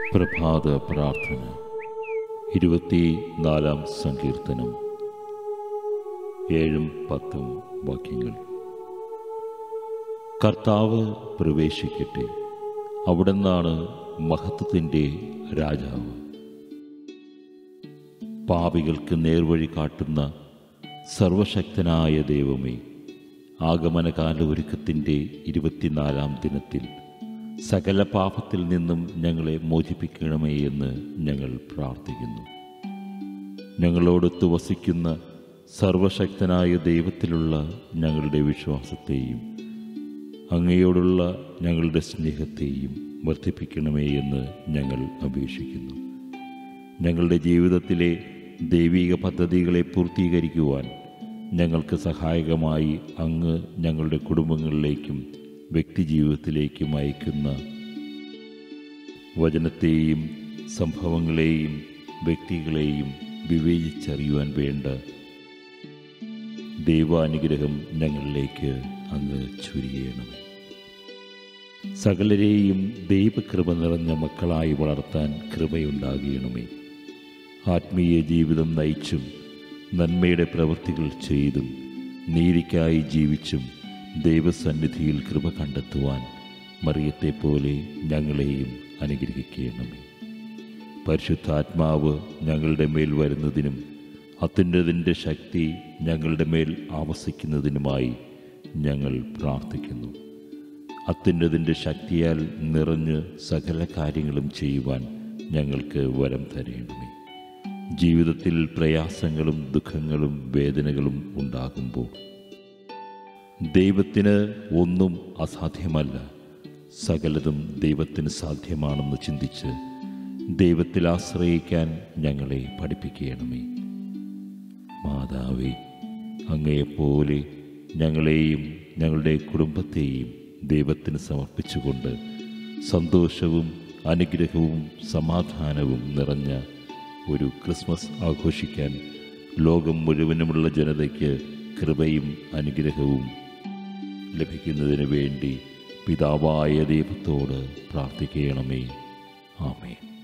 പ്രഭാത പ്രാർത്ഥന ഇരുപത്തിനാലാം സങ്കീർത്തനം ഏഴും പത്തും വാക്യങ്ങൾ കർത്താവ് പ്രവേശിക്കട്ടെ അവിടുന്നാണ് മഹത്വത്തിൻ്റെ രാജാവ് പാപികൾക്ക് നേർവഴി കാട്ടുന്ന സർവശക്തനായ ദൈവമേ ആഗമനകാല ഒരുക്കത്തിൻ്റെ ഇരുപത്തിനാലാം ദിനത്തിൽ സകല പാപത്തിൽ നിന്നും ഞങ്ങളെ മോചിപ്പിക്കണമേ എന്ന് ഞങ്ങൾ പ്രാർത്ഥിക്കുന്നു ഞങ്ങളോടൊത്ത് വസിക്കുന്ന സർവശക്തനായ ദൈവത്തിലുള്ള ഞങ്ങളുടെ വിശ്വാസത്തെയും അങ്ങയോടുള്ള ഞങ്ങളുടെ സ്നേഹത്തെയും വർദ്ധിപ്പിക്കണമേ എന്ന് ഞങ്ങൾ അപേക്ഷിക്കുന്നു ഞങ്ങളുടെ ജീവിതത്തിലെ ദൈവിക പദ്ധതികളെ പൂർത്തീകരിക്കുവാൻ ഞങ്ങൾക്ക് സഹായകമായി അങ്ങ് ഞങ്ങളുടെ കുടുംബങ്ങളിലേക്കും വ്യക്തിജീവിതത്തിലേക്കും അയക്കുന്ന വചനത്തെയും സംഭവങ്ങളെയും വ്യക്തികളെയും വിവേചിച്ചറിയുവാൻ വേണ്ട ദൈവാനുഗ്രഹം ഞങ്ങളിലേക്ക് അങ്ങ് ചുരിയണമേ സകലരെയും ദൈവകൃപ നിറഞ്ഞ മക്കളായി വളർത്താൻ കൃപയുണ്ടാകണമേ ആത്മീയ ജീവിതം നയിച്ചും നന്മയുടെ പ്രവൃത്തികൾ ചെയ്തും നീതിക്കായി ജീവിച്ചും ദൈവസന്നിധിയിൽ കൃപ കണ്ടെത്തുവാൻ മറിയത്തെ പോലെ ഞങ്ങളെയും അനുഗ്രഹിക്കണമേ പരിശുദ്ധാത്മാവ് ഞങ്ങളുടെ മേൽ വരുന്നതിനും അത്യുന്നതിൻ്റെ ശക്തി ഞങ്ങളുടെ മേൽ ആവസിക്കുന്നതിനുമായി ഞങ്ങൾ പ്രാർത്ഥിക്കുന്നു അത്യുന്നതിൻ്റെ ശക്തിയാൽ നിറഞ്ഞ് സകല കാര്യങ്ങളും ചെയ്യുവാൻ ഞങ്ങൾക്ക് വരം തരയണമേ ജീവിതത്തിൽ പ്രയാസങ്ങളും ദുഃഖങ്ങളും വേദനകളും ഉണ്ടാകുമ്പോൾ ദൈവത്തിന് ഒന്നും അസാധ്യമല്ല സകലതും ദൈവത്തിന് സാധ്യമാണെന്ന് ചിന്തിച്ച് ദൈവത്തിൽ ആശ്രയിക്കാൻ ഞങ്ങളെ പഠിപ്പിക്കണമേ മാതാവേ അങ്ങയെപ്പോലെ ഞങ്ങളെയും ഞങ്ങളുടെ കുടുംബത്തെയും ദൈവത്തിന് സമർപ്പിച്ചുകൊണ്ട് സന്തോഷവും അനുഗ്രഹവും സമാധാനവും നിറഞ്ഞ ഒരു ക്രിസ്മസ് ആഘോഷിക്കാൻ ലോകം മുഴുവനുമുള്ള ജനതയ്ക്ക് കൃപയും അനുഗ്രഹവും ലഭിക്കുന്നതിന് വേണ്ടി പിതാവായ ദൈവത്തോട് പ്രാർത്ഥിക്കണമേ ആമേൻ